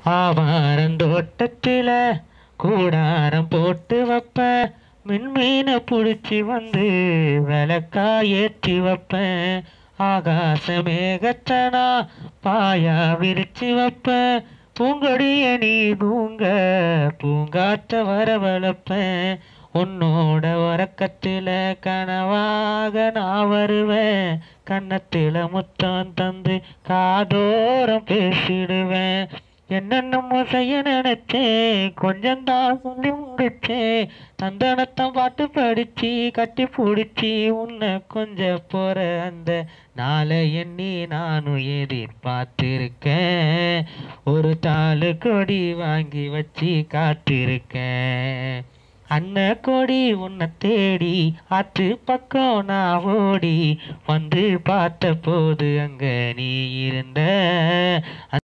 ஆவாரந்தோட்டத்தில் கூடாரம் போட்டு வைப்பேன் மின்மீனை பிடிச்சி வந்து விளக்கா ஏற்றி வைப்பேன் ஆகாச மேகத்தனா பாயா விரிச்சு வைப்பேன் பூங்கொடிய நீ தூங்க பூங்காற்ற வரவழைப்பேன் உன்னோட உறக்கத்தில் கனவாக நான் வருவேன் கன்னத்தில் முத்தம் தந்து காதோரம் பேசிடுவேன் என்னென்னமோ செய்ய நினைச்சேன் கொஞ்சம் தான் சொல்லி முடிச்சேன் தந்தனத்தம் பாட்டு படிச்சு கட்டி பிடிச்சி உன்னை கொஞ்சம் போற அந்த நாளை எண்ணி நானும் எதிர்பார்த்திருக்கேன் ஒரு தாளு கொடி வாங்கி வச்சு காத்திருக்கேன் அன்ன கொடி உன்னை தேடி ஆற்று பக்கம் நான் ஓடி வந்து பார்த்த போது அங்க நீ இருந்த